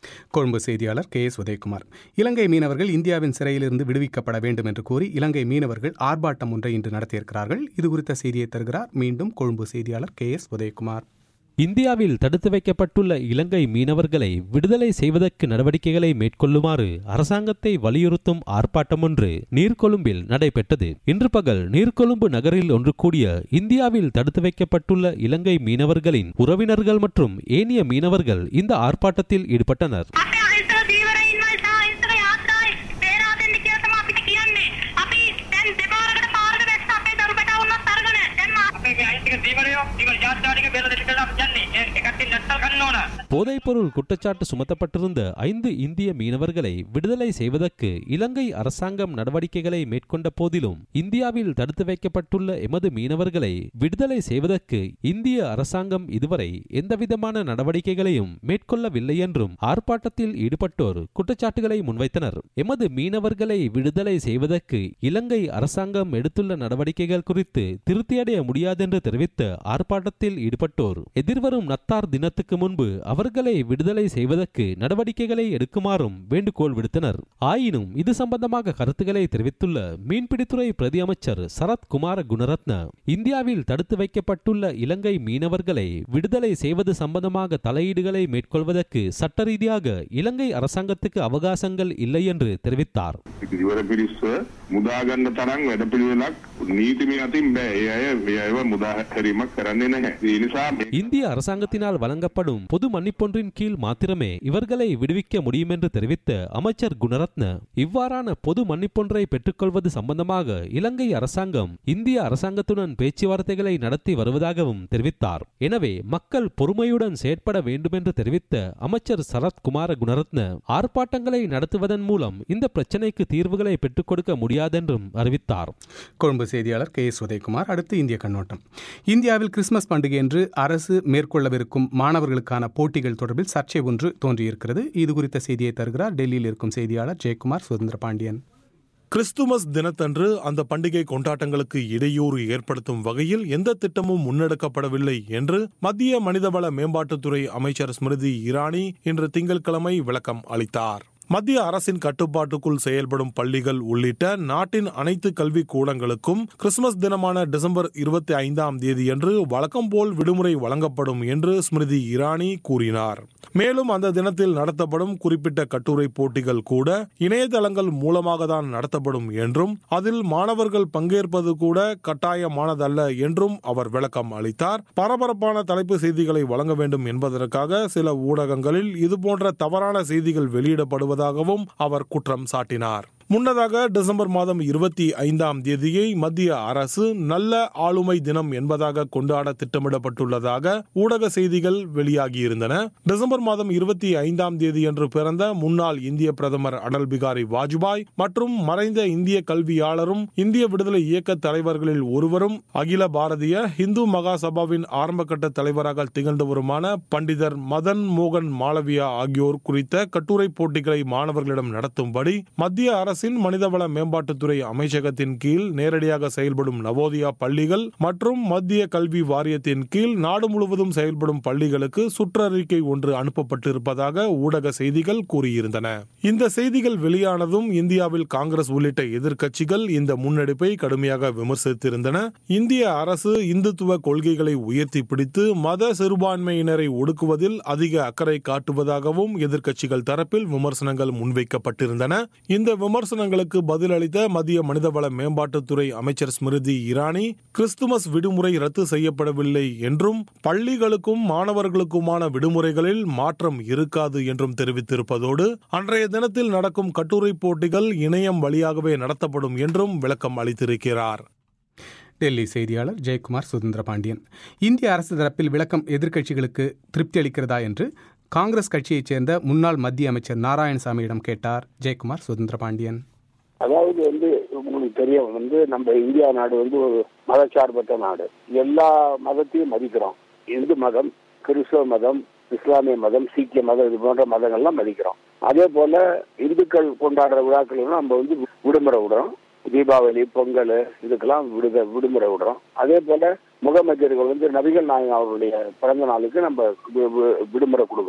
கொழும்பு செய்தியாளர் கே எஸ் உதயகுமார் இலங்கை மீனவர்கள் இந்தியாவின் சிறையிலிருந்து விடுவிக்கப்பட வேண்டும் என்று கூறி இலங்கை மீனவர்கள் ஆர்ப்பாட்டம் ஒன்றை இன்று நடத்தியிருக்கிறார்கள் இது குறித்த செய்தியை தருகிறார் மீண்டும் கொழும்பு செய்தியாளர் கே எஸ் உதயகுமார் இந்தியாவில் தடுத்து வைக்கப்பட்டுள்ள இலங்கை மீனவர்களை விடுதலை செய்வதற்கு நடவடிக்கைகளை மேற்கொள்ளுமாறு அரசாங்கத்தை வலியுறுத்தும் ஆர்ப்பாட்டம் ஒன்று நீர்கொழும்பில் நடைபெற்றது இன்று பகல் நீர்கொழும்பு நகரில் ஒன்று கூடிய இந்தியாவில் தடுத்து வைக்கப்பட்டுள்ள இலங்கை மீனவர்களின் உறவினர்கள் மற்றும் ஏனைய மீனவர்கள் இந்த ஆர்ப்பாட்டத்தில் ஈடுபட்டனர் අපේ අහිංසක ධීවරයින්වයි සහ අහිංසක යාත්‍රායි බේරා දෙන්න කියලා තමයි අපිට කියන්නේ. අපි දැන් දෙපාරකට පාරට වැස්ස අපේ දරු පැටවුන්නත් අරගෙන දැන් මා- අපේ මේ අහිංසක දීවරයෝ දීවර ජාත්‍යානික බේර දෙන්න කියලා අපි යන්නේ. ඒ ඒ කට්ටිය නැත්තල් ගන්න ඕන. போதைப்பொருள் குற்றச்சாட்டு சுமத்தப்பட்டிருந்த ஐந்து இந்திய மீனவர்களை விடுதலை செய்வதற்கு இலங்கை அரசாங்கம் நடவடிக்கைகளை மேற்கொண்ட போதிலும் இந்தியாவில் தடுத்து வைக்கப்பட்டுள்ள எமது மீனவர்களை விடுதலை செய்வதற்கு இந்திய அரசாங்கம் இதுவரை எந்தவிதமான நடவடிக்கைகளையும் மேற்கொள்ளவில்லை என்றும் ஆர்ப்பாட்டத்தில் ஈடுபட்டோர் குற்றச்சாட்டுகளை முன்வைத்தனர் எமது மீனவர்களை விடுதலை செய்வதற்கு இலங்கை அரசாங்கம் எடுத்துள்ள நடவடிக்கைகள் குறித்து திருப்தியடைய முடியாதென்று தெரிவித்த ஆர்ப்பாட்டத்தில் ஈடுபட்டோர் எதிர்வரும் நத்தார் தினத்துக்கு முன்பு அவர்களை விடுதலை செய்வதற்கு நடவடிக்கைகளை எடுக்குமாறும் வேண்டுகோள் விடுத்தனர் ஆயினும் இது சம்பந்தமாக கருத்துக்களை தெரிவித்துள்ள மீன்பிடித்துறை பிரதி அமைச்சர் சரத் குமார குணரத்ன இந்தியாவில் தடுத்து வைக்கப்பட்டுள்ள இலங்கை மீனவர்களை விடுதலை செய்வது சம்பந்தமாக தலையீடுகளை மேற்கொள்வதற்கு சட்ட ரீதியாக இலங்கை அரசாங்கத்துக்கு அவகாசங்கள் இல்லை என்று தெரிவித்தார் ඉදිවර පිරිස්ස මුදාගන්න තරම් වැඩපිළිවෙලක් නීතිමය අතින් බෑ ඒ අය මේ අයව මුදාහැරීමක් කරන්නේ නැහැ. ඒ නිසා මේ இந்திய அரசாங்கத்தினால் வழங்கப்படும் பொது மன்னிப்பொன்றின் கீழ் மாத்திரமே இவர்களை விடுவிக்க முடியும் என்று தெரிவித்த அமைச்சர் குணரத்ன இவ்வாறான பொது மன்னிப்பொன்றை பெற்றுக்கொள்வது சம்பந்தமாக இலங்கை அரசாங்கம் இந்திய அரசாங்கத்துடன் பேச்சுவார்த்தைகளை நடத்தி வருவதாகவும் தெரிவித்தார் எனவே மக்கள் பொறுமையுடன் செயற்பட வேண்டும் என்று தெரிவித்த அமைச்சர் சரத்குமார குணரத்ன ஆர்ப்பாட்டங்களை நடத்துவதன் மூலம் இந்த பிரச்சினைக்கு தீர்வுகளை பெற்றுக் கொடுக்க முடியாதென்றும் அறிவித்தார் கொழும்பு செய்தியாளர் கே எஸ் உதயகுமார் அடுத்து இந்திய கண்ணோட்டம் இந்தியாவில் கிறிஸ்துமஸ் பண்டிகை என்று அரசு மேற்கொள்ளவிருக்கும் மாணவர்களுக்கான போட்டிகள் தொடர்பில் சர்ச்சை ஒன்று தோன்றியிருக்கிறது இது குறித்த செய்தியை தருகிறார் டெல்லியில் இருக்கும் செய்தியாளர் ஜெயக்குமார் சுதந்திர பாண்டியன் கிறிஸ்துமஸ் தினத்தன்று அந்த பண்டிகை கொண்டாட்டங்களுக்கு இடையூறு ஏற்படுத்தும் வகையில் எந்த திட்டமும் முன்னெடுக்கப்படவில்லை என்று மத்திய மனிதவள மேம்பாட்டுத்துறை அமைச்சர் ஸ்மிருதி இரானி இன்று திங்கட்கிழமை விளக்கம் அளித்தார் மத்திய அரசின் கட்டுப்பாட்டுக்குள் செயல்படும் பள்ளிகள் உள்ளிட்ட நாட்டின் அனைத்து கல்வி கூடங்களுக்கும் கிறிஸ்துமஸ் தினமான டிசம்பர் இருபத்தி ஐந்தாம் தேதியன்று வழக்கம் போல் விடுமுறை வழங்கப்படும் என்று ஸ்மிருதி இரானி கூறினார் மேலும் அந்த தினத்தில் நடத்தப்படும் குறிப்பிட்ட கட்டுரை போட்டிகள் கூட இணையதளங்கள் மூலமாக தான் நடத்தப்படும் என்றும் அதில் மாணவர்கள் பங்கேற்பது கூட கட்டாயமானதல்ல என்றும் அவர் விளக்கம் அளித்தார் பரபரப்பான தலைப்பு செய்திகளை வழங்க வேண்டும் என்பதற்காக சில ஊடகங்களில் இதுபோன்ற தவறான செய்திகள் வெளியிடப்படுவதாகவும் அவர் குற்றம் சாட்டினார் முன்னதாக டிசம்பர் மாதம் இருபத்தி ஐந்தாம் தேதியை மத்திய அரசு நல்ல ஆளுமை தினம் என்பதாக கொண்டாட திட்டமிடப்பட்டுள்ளதாக ஊடக செய்திகள் வெளியாகியிருந்தன டிசம்பர் மாதம் இருபத்தி ஐந்தாம் தேதியன்று பிறந்த முன்னாள் இந்திய பிரதமர் அடல் பிகாரி வாஜ்பாய் மற்றும் மறைந்த இந்திய கல்வியாளரும் இந்திய விடுதலை இயக்க தலைவர்களில் ஒருவரும் அகில பாரதிய இந்து மகாசபாவின் ஆரம்பகட்ட தலைவராக திகழ்ந்தவருமான பண்டிதர் மதன் மோகன் மாளவியா ஆகியோர் குறித்த கட்டுரை போட்டிகளை மாணவர்களிடம் நடத்தும்படி மத்திய அரசின் மனிதவள மேம்பாட்டுத்துறை அமைச்சகத்தின் கீழ் நேரடியாக செயல்படும் நவோதயா பள்ளிகள் மற்றும் மத்திய கல்வி வாரியத்தின் கீழ் நாடு முழுவதும் செயல்படும் பள்ளிகளுக்கு சுற்றறிக்கை ஒன்று அனுப்பப்பட்டிருப்பதாக ஊடக செய்திகள் கூறியிருந்தன இந்த செய்திகள் வெளியானதும் இந்தியாவில் காங்கிரஸ் உள்ளிட்ட எதிர்க்கட்சிகள் இந்த முன்னெடுப்பை கடுமையாக விமர்சித்திருந்தன இந்திய அரசு இந்துத்துவ கொள்கைகளை உயர்த்தி பிடித்து மத சிறுபான்மையினரை ஒடுக்குவதில் அதிக அக்கறை காட்டுவதாகவும் எதிர்க்கட்சிகள் தரப்பில் விமர்சனங்கள் முன்வைக்கப்பட்டிருந்தன இந்த விமர்சனங்களுக்கு பதிலளித்த மத்திய மனிதவள மேம்பாட்டுத்துறை அமைச்சர் ஸ்மிருதி இரானி கிறிஸ்துமஸ் விடுமுறை ரத்து செய்யப்படவில்லை என்றும் பள்ளிகளுக்கும் மாணவர்களுக்குமான விடுமுறைகளில் மாற்றம் இருக்காது என்றும் தெரிவித்திருப்பதோடு அன்றைய தினத்தில் நடக்கும் கட்டுரை போட்டிகள் இணையம் வழியாகவே நடத்தப்படும் என்றும் விளக்கம் அளித்திருக்கிறார் டெல்லி செய்தியாளர் ஜெயக்குமார் சுதந்திர பாண்டியன் இந்திய அரசு தரப்பில் விளக்கம் எதிர்க்கட்சிகளுக்கு திருப்தி அளிக்கிறதா என்று காங்கிரஸ் கட்சியைச் சேர்ந்த முன்னாள் மத்திய அமைச்சர் நாராயணசாமியிடம் கேட்டார் ஜெயக்குமார் சுதந்திர பாண்டியன் அதாவது வந்து உங்களுக்கு தெரியும் வந்து நம்ம இந்தியா நாடு வந்து ஒரு மதச்சார்பற்ற நாடு எல்லா மதத்தையும் மதிக்கிறோம் இந்து மதம் கிறிஸ்தவ மதம் இஸ்லாமிய மதம் சீக்கிய மதம் இது போன்ற மதங்கள்லாம் மதிக்கிறோம் அதே போல இந்துக்கள் கொண்டாடுற விழாக்களும் நம்ம வந்து விடுமுறை விடுறோம் தீபாவளி பொங்கல் இதுக்கெல்லாம் விடுத விடுமுறை விடுறோம் அதே போல முகமதியர்கள் வந்து நபிகள் நாயகம் அவருடைய பிறந்த நாளுக்கு நம்ம வி- வி- விடுமுறை கொடுக்குறோம்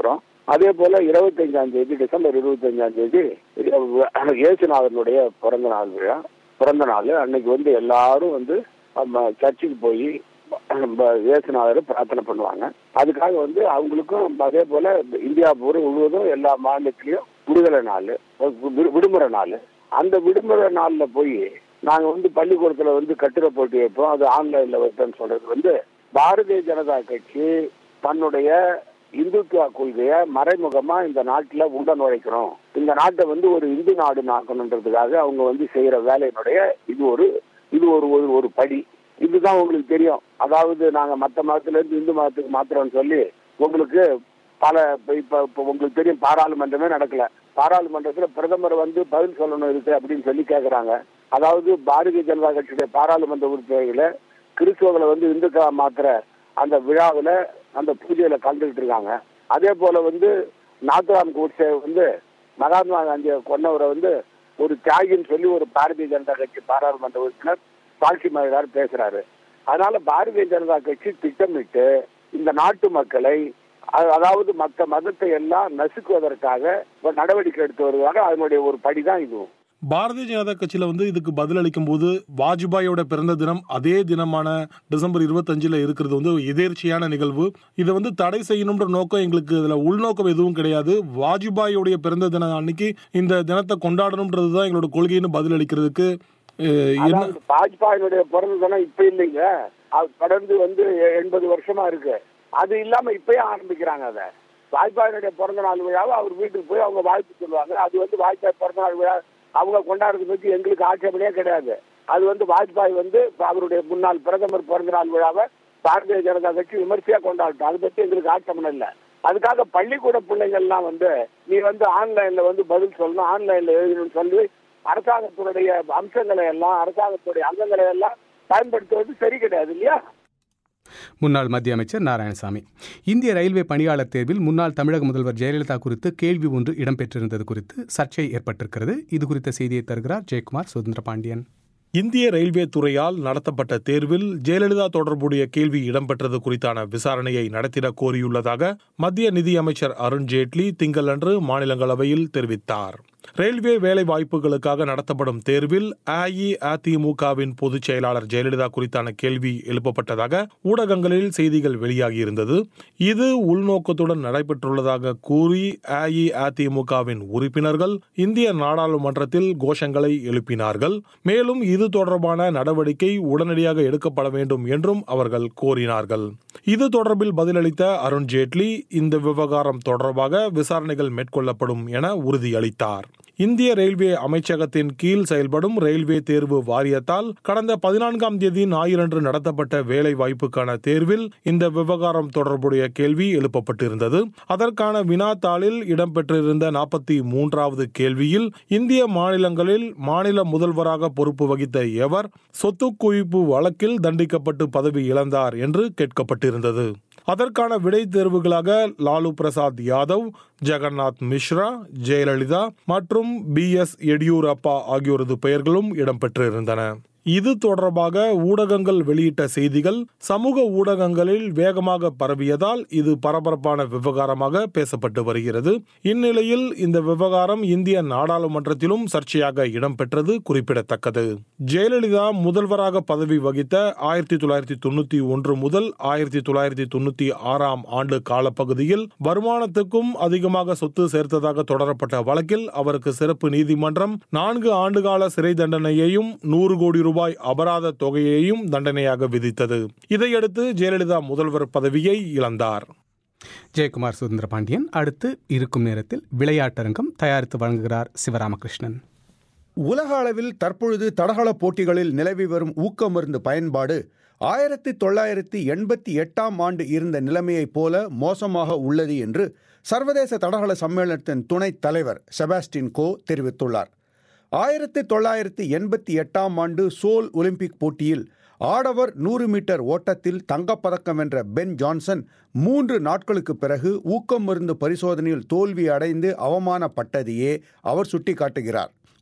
அதே போல இருபத்தஞ்சாம் தேதி டிசம்பர் இருபத்தஞ்சாம் தேதி இயேசுநாதனுடைய பிறந்த நாள் விழா பிறந்த நாள் அன்னைக்கு வந்து எல்லாரும் வந்து நம்ம சர்ச்சுக்கு போய் இயேசுநாதரை பிரார்த்தனை பண்ணுவாங்க அதுக்காக வந்து அவங்களுக்கும் அதே போல இந்தியா பூரா முழுவதும் எல்லா மாநிலத்திலயும் விடுதலை நாள் விடு- விடுமுறை நாள் அந்த விடுமுறை நாள்ல போய் நாங்க வந்து பள்ளிக்கூடத்துல வந்து கட்டுரை போட்டி வைப்போம் அது ஆன்லைன்ல வைப்போம்னு சொல்றது வந்து பாரதிய ஜனதா கட்சி தன்னுடைய இந்துத்துவ கொள்கைய மறைமுகமா இந்த நாட்டுல உண்ட நுழைக்கணும் இந்த நாட்டை வந்து ஒரு இந்து நாடு நாக்கணுன்றதுக்காக அவங்க வந்து செய்யற வேலையினுடைய இது ஒரு இது ஒரு ஒரு ஒரு படி இதுதான் உங்களுக்கு தெரியும் அதாவது நாங்க மத்த மதத்துல இருந்து இந்து மதத்துக்கு மாத்திரம்னு சொல்லி உங்களுக்கு பல இப்ப இப்ப இப்ப உங்களுக்கு தெரியும் பாராளுமன்றமே நடக்கல பாராளுமன்றத்துல பிரதமர் வந்து பதில் சொல்லணும் இருக்கு அப்படின்னு சொல்லி கேக்குறாங்க அதாவது பாரதிய ஜனதா கட்சியுடைய பாராளுமன்ற உறுப்பினர்களை கிறிஸ்துவர்களை வந்து இந்துக்களா மாத்திர அந்த விழாவுல அந்த பூஜையில கலந்துகிட்டு இருக்காங்க அதே போல வந்து நாத்துராம் கோட்சே வந்து மகாத்மா காந்தியை கொன்னவரை வந்து ஒரு தியாகின்னு சொல்லி ஒரு பாரதிய ஜனதா கட்சி பாராளுமன்ற உறுப்பினர் சாட்சி மகிழார் பேசுறாரு அதனால பாரதிய ஜனதா கட்சி திட்டமிட்டு இந்த நாட்டு மக்களை அ- அதாவது மற்ற மதத்தை எல்லாம் நசுக்குவதற்காக ஒரு நடவடிக்கை எடுத்து வருவாங்க அதனுடைய ஒரு படிதான் இதுவும் பாரதிய ஜனதா கட்சியில வந்து இதுக்கு பதிலளிக்கும் போது வாஜ்பாயோட பிறந்த தினம் அதே தினமான டிசம்பர் இருபத்தஞ்சுல இருக்கிறது வந்து ஒரு எதேர்ச்சியான நிகழ்வு இதை வந்து தடை செய்யணும்ன்ற நோக்கம் எங்களுக்கு இதுல உள்நோக்கம் எதுவும் கிடையாது வாஜ்பாயோடைய பிறந்த தினம் அன்னைக்கு இந்த தினத்தை கொண்டாடணும்ன்றது தான் எங்களோட கொள்கைன்னு பதிலளிக்கிறதுக்கு அஹ், என்ன அதாவது வாஜ்பாயினுடைய பிறந்த தினம் இப்ப இல்லைங்க அது தொடர்ந்து வந்து எ- எண்பது வருஷமா இருக்கு அது இல்லாம இப்பயே ஆரம்பிக்கிறாங்க அதை வாஜ்பாயினுடைய பிறந்த நாள் விழாவை அவர் வீட்டுக்கு போய் அவங்க வாழ்த்து சொல்லுவாங்க அது வந்து வாஜ்பாய் பிறந்த நாள் விழா அவங்க கொண்டாடுறதை பத்தி எங்களுக்கு ஆட்சேபனையே கிடையாது அது வந்து வாஜ்பாய் வந்து அவருடைய முன்னாள் பிரதமர் பிறந்த நாள் விழாவை பாரதிய ஜனதா கட்சி விமர்சையா கொண்டாடட்டும் அதை பத்தி எங்களுக்கு ஆட்சேபனை இல்லை அதுக்காக பள்ளிக்கூட பிள்ளைங்கள்லாம் வந்து நீ வந்து ஆன்லைன்ல வந்து பதில் சொல்லணும் ஆன்லைன்ல எழுதணும்னு சொல்லி அரசாங்கத்தினுடைய அம்சங்களை எல்லாம் அரசாங்கத்துடைய அங்கங்களை எல்லாம் பயன்படுத்துவது சரி கிடையாது இல்லையா முன்னாள் மத்திய அமைச்சர் நாராயணசாமி இந்திய ரயில்வே பணியாளர் தேர்வில் முன்னாள் தமிழக முதல்வர் ஜெயலலிதா குறித்து கேள்வி ஒன்று இடம்பெற்றிருந்தது குறித்து சர்ச்சை ஏற்பட்டிருக்கிறது இது குறித்த செய்தியை தருகிறார் ஜெயக்குமார் சுதந்திர பாண்டியன் இந்திய ரயில்வே துறையால் நடத்தப்பட்ட தேர்வில் ஜெயலலிதா தொடர்புடைய கேள்வி இடம்பெற்றது குறித்தான விசாரணையை நடத்திட கோரியுள்ளதாக மத்திய நிதி அமைச்சர் அருண் ஜேட்லி திங்களன்று மாநிலங்களவையில் தெரிவித்தார் ரயில்வே வேலை வாய்ப்புகளுக்காக நடத்தப்படும் தேர்வில் அஇஅதிமுகவின் பொதுச் செயலாளர் ஜெயலலிதா குறித்தான கேள்வி எழுப்பப்பட்டதாக ஊடகங்களில் செய்திகள் வெளியாகியிருந்தது இது உள்நோக்கத்துடன் நடைபெற்றுள்ளதாக கூறி அஇஅதிமுகவின் உறுப்பினர்கள் இந்திய நாடாளுமன்றத்தில் கோஷங்களை எழுப்பினார்கள் மேலும் இது தொடர்பான நடவடிக்கை உடனடியாக எடுக்கப்பட வேண்டும் என்றும் அவர்கள் கோரினார்கள் இது தொடர்பில் பதிலளித்த அருண் ஜேட்லி இந்த விவகாரம் தொடர்பாக விசாரணைகள் மேற்கொள்ளப்படும் என உறுதியளித்தார் இந்திய ரயில்வே அமைச்சகத்தின் கீழ் செயல்படும் ரயில்வே தேர்வு வாரியத்தால் கடந்த பதினான்காம் தேதி ஞாயிறன்று நடத்தப்பட்ட வேலை வாய்ப்புக்கான தேர்வில் இந்த விவகாரம் தொடர்புடைய கேள்வி எழுப்பப்பட்டிருந்தது அதற்கான வினாத்தாளில் இடம்பெற்றிருந்த நாற்பத்தி மூன்றாவது கேள்வியில் இந்திய மாநிலங்களில் மாநில முதல்வராக பொறுப்பு வகித்த எவர் சொத்து குவிப்பு வழக்கில் தண்டிக்கப்பட்டு பதவி இழந்தார் என்று கேட்கப்பட்டிருந்தது அதற்கான விடை தேர்வுகளாக லாலு பிரசாத் யாதவ் ஜெகநாத் மிஸ்ரா ஜெயலலிதா மற்றும் பி எஸ் எடியூரப்பா ஆகியோரது பெயர்களும் இடம்பெற்றிருந்தன இது தொடர்பாக ஊடகங்கள் வெளியிட்ட செய்திகள் சமூக ஊடகங்களில் வேகமாக பரவியதால் இது பரபரப்பான விவகாரமாக பேசப்பட்டு வருகிறது இந்நிலையில் இந்த விவகாரம் இந்திய நாடாளுமன்றத்திலும் சர்ச்சையாக இடம்பெற்றது குறிப்பிடத்தக்கது ஜெயலலிதா முதல்வராக பதவி வகித்த ஆயிரத்தி தொள்ளாயிரத்தி தொண்ணூத்தி ஒன்று முதல் ஆயிரத்தி தொள்ளாயிரத்தி தொண்ணூத்தி ஆறாம் ஆண்டு காலப்பகுதியில் வருமானத்துக்கும் அதிகமாக சொத்து சேர்த்ததாக தொடரப்பட்ட வழக்கில் அவருக்கு சிறப்பு நீதிமன்றம் நான்கு ஆண்டுகால சிறை தண்டனையையும் நூறு கோடி ரூபாய் அபராத தொகையையும் தண்டனையாக விதித்தது இதையடுத்து ஜெயலலிதா முதல்வர் பதவியை இழந்தார் ஜெயக்குமார் சுதந்திர பாண்டியன் அடுத்து இருக்கும் நேரத்தில் விளையாட்டரங்கம் தயாரித்து வழங்குகிறார் சிவராமகிருஷ்ணன் உலக அளவில் தற்பொழுது தடகள போட்டிகளில் நிலவி வரும் ஊக்க மருந்து பயன்பாடு ஆயிரத்தி தொள்ளாயிரத்தி எண்பத்தி எட்டாம் ஆண்டு இருந்த நிலைமையைப் போல மோசமாக உள்ளது என்று சர்வதேச தடகள சம்மேளனத்தின் துணைத் தலைவர் செபாஸ்டின் கோ தெரிவித்துள்ளார் ஆயிரத்தி தொள்ளாயிரத்தி எண்பத்தி எட்டாம் ஆண்டு சோல் ஒலிம்பிக் போட்டியில் ஆடவர் நூறு மீட்டர் ஓட்டத்தில் தங்கப்பதக்கம் வென்ற பென் ஜான்சன் மூன்று நாட்களுக்கு பிறகு ஊக்கம் மருந்து பரிசோதனையில் தோல்வி அடைந்து அவமானப்பட்டதையே அவர் சுட்டிக்காட்டுகிறார்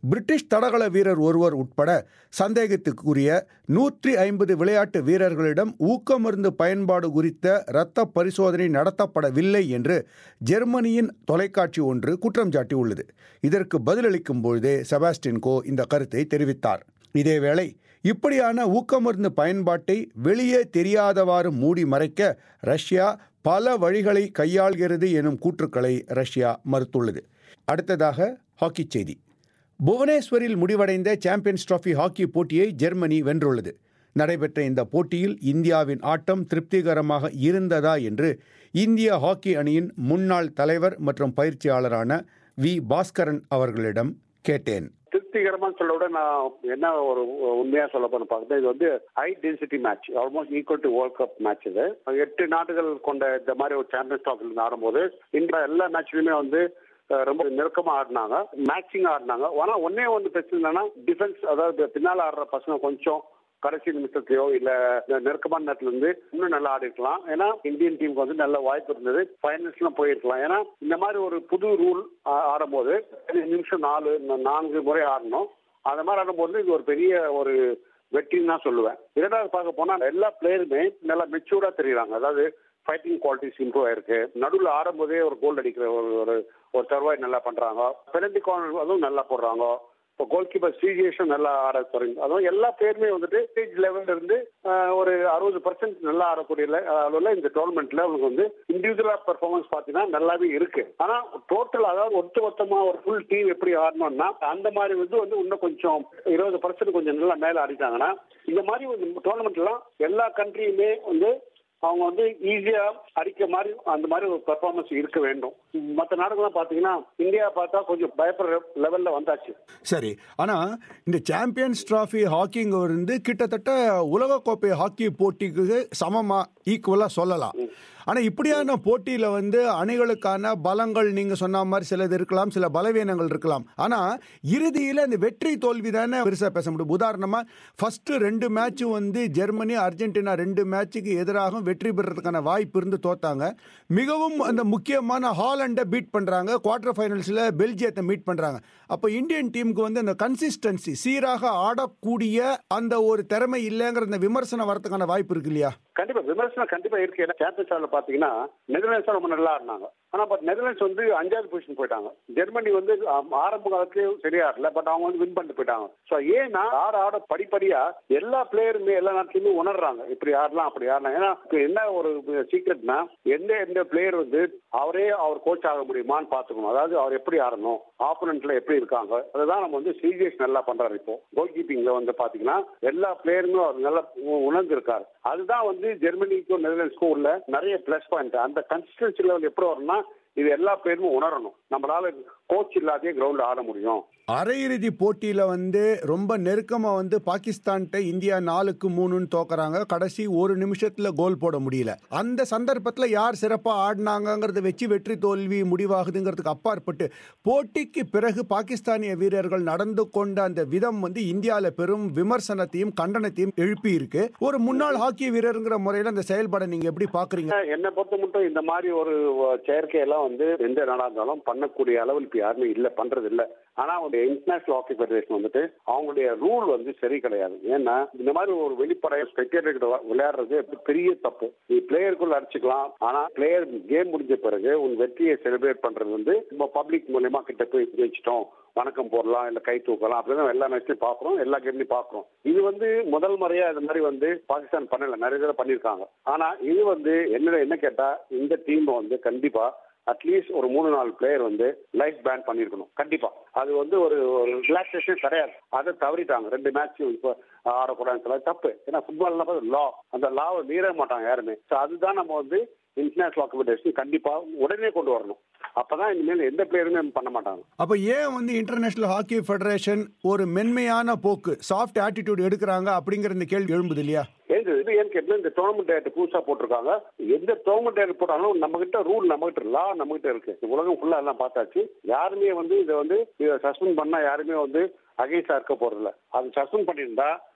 பிரிட்டிஷ் தடகள வீரர் ஒருவர் உட்பட சந்தேகத்துக்குரிய நூற்றி ஐம்பது விளையாட்டு வீரர்களிடம் ஊக்கமருந்து பயன்பாடு குறித்த இரத்த பரிசோதனை நடத்தப்படவில்லை என்று ஜெர்மனியின் தொலைக்காட்சி ஒன்று குற்றம் சாட்டியுள்ளது இதற்கு பதிலளிக்கும் பொழுதே செபாஸ்டின் கோ இந்த கருத்தை தெரிவித்தார் இதேவேளை இப்படியான ஊக்கமருந்து பயன்பாட்டை வெளியே தெரியாதவாறு மூடி மறைக்க ரஷ்யா பல வழிகளை கையாள்கிறது எனும் கூற்றுக்களை ரஷ்யா மறுத்துள்ளது அடுத்ததாக ஹாக்கி செய்தி புவனேஸ்வரில் முடிவடைந்த சாம்பியன்ஸ் டிராஃபி ஹாக்கி போட்டியை ஜெர்மனி வென்றுள்ளது நடைபெற்ற இந்த போட்டியில் இந்தியாவின் ஆட்டம் திருப்திகரமாக இருந்ததா என்று இந்திய ஹாக்கி அணியின் முன்னாள் தலைவர் மற்றும் பயிற்சியாளரான வி பாஸ்கரன் அவர்களிடம் கேட்டேன் திருப்திகரமா சொல்ல விட நான் என்ன ஒரு உண்மையா சொல்ல போன பார்த்தா இது வந்து high density match almost equal to world cup match இது எட்டு நாடுகள் கொண்ட இந்த மாதிரி ஒரு சாம்பியன்ஸ் ட்ராஃபில் ஆடும்போது இந்தியா எல்லா மேட்ச்லயுமே வந்து அஹ், ரொம்ப நெருக்கமா ஆடினாங்க மேட்சிங் ஆடினாங்க ஆனா ஒன்னே ஒன்று பிரச்சனை என்னன்னா டிஃபென்ஸ் அதாவது பின்னால ஆடுற பசங்க கொஞ்சம் கடைசி நிமிஷத்துலயோ இல்ல நெருக்கமான நேரத்துல இருந்து இன்னும் நல்லா ஆடி இருக்கலாம் ஏன்னா இந்தியன் டீமுக்கு வந்து நல்ல வாய்ப்பு இருந்தது ஃபைனல்ஸ்லாம் போயிருக்கலாம் ஏன்னா இந்த மாதிரி ஒரு புது ரூல் ஆடும்போது பதினஞ்சு நிமிஷம் நாலு நான்கு முறை ஆடணும் அந்த மாதிரி ஆடும்போது இது ஒரு பெரிய ஒரு வெற்றின்னு தான் சொல்லுவேன் இரண்டாவது பார்க்க போனா எல்லா பிளேயருமே நல்லா மெச்சூர்டா தெரியுறாங்க அதாவது ஃபைட்டிங் குவாலிட்டிஸ் இம்ப்ரூவ் ஆயிருக்கு நடுவில் ஆடும்போதே ஒரு கோல் அடிக்கிற ஒரு ஒரு ஒரு தருவாய் நல்லா பண்றாங்க பெனல்டி கார்னர் அதுவும் நல்லா போடுறாங்க இப்போ கோல் கீப்பர் ஸ்ரீஜேஷன் நல்லா ஆட தொடங்கி அதுவும் எல்லா பேருமே வந்துட்டு ஸ்டேஜ் லெவல்ல இருந்து ஆஹ், ஒரு அறுபது பர்சன்ட் நல்லா ஆடக்கூடிய le- அளவுல இந்த டோர்னமெண்ட்ல அவங்களுக்கு வந்து இண்டிவிஜுவலா பெர்ஃபார்மன்ஸ் பார்த்தீங்கன்னா நல்லாவே இருக்கு ஆனா டோட்டல் அதாவது ஒட்டு மொத்தமா ஒரு ஃபுல் டீம் எப்படி ஆடணும்னா அந்த மாதிரி வந்து வந்து இன்னும் கொஞ்சம் இருபது பர்சன்ட் கொஞ்சம் நல்லா மேல ஆடிட்டாங்கன்னா இந்த மாதிரி ஒரு டோர்னமெண்ட்லாம் எல்லா கண்ட்ரியுமே வந்து அவங்க வந்து ஈஸியா அடிக்க மாதிரி அந்த மாதிரி ஒரு பெர்ஃபார்மன்ஸ் இருக்க வேண்டும் மற்ற நாடுகள்லாம் பாத்தீங்கன்னா இந்தியா பார்த்தா கொஞ்சம் பயப்படுற லெவல்ல வந்தாச்சு சரி ஆனா இந்த சாம்பியன்ஸ் டிராஃபி ஹாக்கிங்க வந்து கிட்டத்தட்ட உலகக்கோப்பை ஹாக்கி போட்டிக்கு சமமா ஈக்குவலா சொல்லலாம் ஆனா இப்படியான போட்டியில வந்து அணிகளுக்கான பலங்கள் நீங்க சொன்ன மாதிரி சிலது இருக்கலாம் சில பலவீனங்கள் இருக்கலாம் ஆனா இறுதியில இந்த வெற்றி தோல்வி தானே பெருசா பேச முடியும் உதாரணமா ஃபர்ஸ்ட் ரெண்டு மேட்சும் வந்து ஜெர்மனி அர்ஜென்டினா ரெண்டு மேட்சுக்கு எதிராக வெற்றி பெறதுக்கான வாய்ப்பு இருந்து தோத்தாங்க மிகவும் அந்த முக்கியமான ஹாலண்டை பீட் பண்றாங்க குவார்டர் ஃபைனல்ஸ்ல பெல்ஜியத்தை மீட் பண்றாங்க அப்போ இந்தியன் டீமுக்கு வந்து அந்த கன்சிஸ்டன்சி சீராக ஆடக்கூடிய அந்த ஒரு திறமை இல்லைங்கிற அந்த விமர்சனம் வரதுக்கான வாய்ப்பு இருக்கு இல்லையா கண்டிப்பா விமர்சனம் கண்டிப்பா இருக்கு ஏன்னா சாம்பியன்ஸ் ஆல பாத்தீங்கன்னா நெதர்லாண்ட்ஸ் ரொம்ப நல்லா ஆடினாங்க ஆனா பட் நெதர்லாண்ட்ஸ் வந்து அஞ்சாவது பொசிஷன் போயிட்டாங்க ஜெர்மனி வந்து ஆம், ஆரம்ப காலத்திலேயே சரியா ஆடல பட் அவங்க வந்து வின் பண்ணிட்டு போயிட்டாங்க சோ ஏன்னா ஆட ஆட படிப்படியா எல்லா பிளேயருமே எல்லா நாட்டிலுமே உணர்றாங்க இப்படி ஆடலாம் அப்படி ஆடலாம் ஏன்னா இப்ப என்ன ஒரு சீக்ரெட்னா எந்த எந்த பிளேயர் வந்து அவரே அவர் கோச் ஆக முடியுமான்னு பாத்துக்கணும் அதாவது அவர் எப்படி ஆடணும் ஆப்போனன்ட்ல எப்படி இருக்காங்க அதுதான் நம்ம வந்து சீரியஸ் நல்லா பண்றாரு இப்போ கோல் கீப்பிங்ல வந்து பாத்தீங்கன்னா எல்லா பிளேயருமே அவர் நல்லா உ- உணர்ந்து இருக்காரு அதுதான் வந்து ஜெர்மனிக்கும் நெதர்லாண்ட்ஸ்க்கும் உள்ள நிறைய பிளஸ் பாயிண்ட் அந்த கன்சிஸ்டன்சி லெவல் எப்படி வரும்னா இது எல்லா பேருமே உணரணும் நம்மளால கோச் இல்லாதே கிரவுண்ட்ல ஆட முடியும் அரையிறுதி போட்டியில வந்து ரொம்ப நெருக்கமா வந்து பாகிஸ்தான்கிட்ட இந்தியா நாலுக்கு மூணுன்னு தோக்கறாங்க கடைசி ஒரு நிமிஷத்துல கோல் போட முடியல அந்த சந்தர்ப்பத்துல யார் சிறப்பா ஆடினாங்கங்கிறத வச்சு வெற்றி தோல்வி முடிவாகுதுங்கிறதுக்கு அப்பாற்பட்டு போட்டிக்கு பிறகு பாகிஸ்தானிய வீரர்கள் நடந்து கொண்ட அந்த விதம் வந்து இந்தியால பெரும் விமர்சனத்தையும் கண்டனத்தையும் எழுப்பி இருக்கு ஒரு முன்னாள் ஹாக்கி வீரருங்கிற முறையில அந்த செயல்பாடை நீங்க எப்படி பாக்குறீங்க என்னை பொறுத்த மட்டும் இந்த மாதிரி ஒரு செயற்கை எல்லாம் வந்து எந்த நாடா இருந்தாலும் பண்ணக்கூடிய அளவில் இப்ப யாருமே இல்ல பண்றது இல்ல ஆனா வந்து இன்டர்நேஷனல் ஹாக்கி ஃபெடரேஷன் வந்துட்டு அவங்களுடைய ரூல் வந்து சரி கிடையாது ஏன்னா இந்த மாதிரி ஒரு வெளிப்படை ஸ்பெக்டேட்டர் விளையாடுறது பெரிய தப்பு நீ பிளேயருக்குள்ள அடிச்சுக்கலாம் ஆனா பிளேயர் கேம் முடிஞ்ச பிறகு உன் வெற்றியை செலிப்ரேட் பண்றது வந்து இப்போ பப்ளிக் மூலியமா கிட்ட போய் ஜெயிச்சிட்டோம் வணக்கம் போடலாம் இல்ல கை தூக்கலாம் அப்படிதான் எல்லா மேட்ச்லயும் பாக்குறோம் எல்லா கேம்லயும் பாக்குறோம் இது வந்து முதல் முறையா இந்த மாதிரி வந்து பாகிஸ்தான் பண்ணல நிறைய தடவை பண்ணிருக்காங்க ஆனா இது வந்து என்ன என்ன கேட்டா இந்த டீம் வந்து கண்டிப்பா அட்லீஸ்ட் ஒரு மூணு நாலு பிளேயர் வந்து லைஃப் பேன் பண்ணிருக்கணும் கண்டிப்பா அது வந்து ஒரு ஒரு ரிலாக்ஸேஷன் கிடையாது அதை தவறிட்டாங்க ரெண்டு மேட்சும் இப்போ ஆடக்கூடாதுன்னு சொல்ல தப்பு ஏன்னா ஃபுட்பால் லா அந்த லாவை மீற மாட்டாங்க யாருமே ஸோ அதுதான் நம்ம வந்து இன்டர்நேஷனல் அக்கமடேஷன் கண்டிப்பா உடனே கொண்டு வரணும் அப்பதான் இனிமேல் எந்த பிளேயருமே பண்ண மாட்டாங்க அப்ப ஏன் வந்து இன்டர்நேஷனல் ஹாக்கி ஃபெடரேஷன் ஒரு மென்மையான போக்கு சாஃப்ட் ஆட்டிடியூட் எடுக்கிறாங்க அப்படிங்கிற இந்த கேள்வி எழும்புது இல்லையா ஏங்க இது ஏன்னு கேட்டா இந்த டோர்னமெண்ட் டேட் புதுசா போட்டிருக்காங்க எந்த டோர்னமெண்ட் டேட் போட்டாலும் நம்ம கிட்ட ரூல் நம்ம கிட்ட லா நம்ம கிட்ட இருக்கு இந்த உலகம் ஃபுல்லா எல்லாம் பார்த்தாச்சு யாருமே வந்து இதை வந்து இதை சஸ்பெண்ட் பண்ணா யாருமே வந்து அகைன்ஸ்டா இருக்க போறதில்ல அது சஸ்பெண்ட் பண்ணியிருந்தா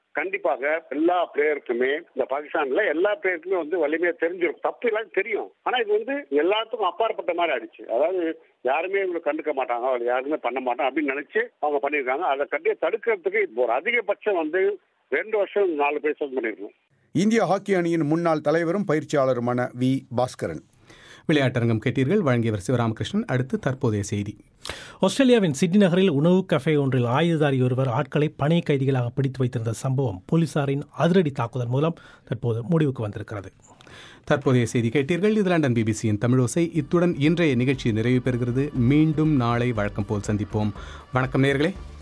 கண்டிப்பாக எல்லா பிளேயருக்குமே இந்த பாகிஸ்தான்ல எல்லா பிளேயருக்குமே வந்து வலிமையா தெரிஞ்சிருக்கும் தப்பு எல்லாம் தெரியும் ஆனா இது வந்து எல்லாத்துக்கும் அப்பாற்பட்ட மாதிரி ஆயிடுச்சு அதாவது யாருமே இவங்களை கண்டுக்க மாட்டாங்க அவங்க யாருமே பண்ண மாட்டாங்க அப்படின்னு நினைச்சு அவங்க பண்ணியிருக்காங்க அதை கண்டிப்பா தடுக்கிறதுக்கு இப்போ ஒரு அதிகபட்சம் வந்து ரெண்டு வருஷம் நாலு பேர் சஸ்பெண்ட் பண்ணிருக்கணும் இந்திய ஹாக்கி அணியின் முன்னாள் தலைவரும் பயிற்சியாளருமான வி பாஸ்கரன் விளையாட்டரங்கம் கேட்டீர்கள் வழங்கியவர் சிவராமகிருஷ்ணன் அடுத்து தற்போதைய செய்தி ஆஸ்திரேலியாவின் சிட்னி நகரில் உணவு கஃபே ஒன்றில் ஆயுததாரி ஒருவர் ஆட்களை பணை கைதிகளாக பிடித்து வைத்திருந்த சம்பவம் போலீசாரின் அதிரடி தாக்குதல் மூலம் தற்போது முடிவுக்கு வந்திருக்கிறது தற்போதைய செய்தி கேட்டீர்கள் இது லண்டன் பிபிசியின் தமிழோசை இத்துடன் இன்றைய நிகழ்ச்சி நிறைவு பெறுகிறது மீண்டும் நாளை வழக்கம் போல் சந்திப்போம் வணக்கம் நேர்களே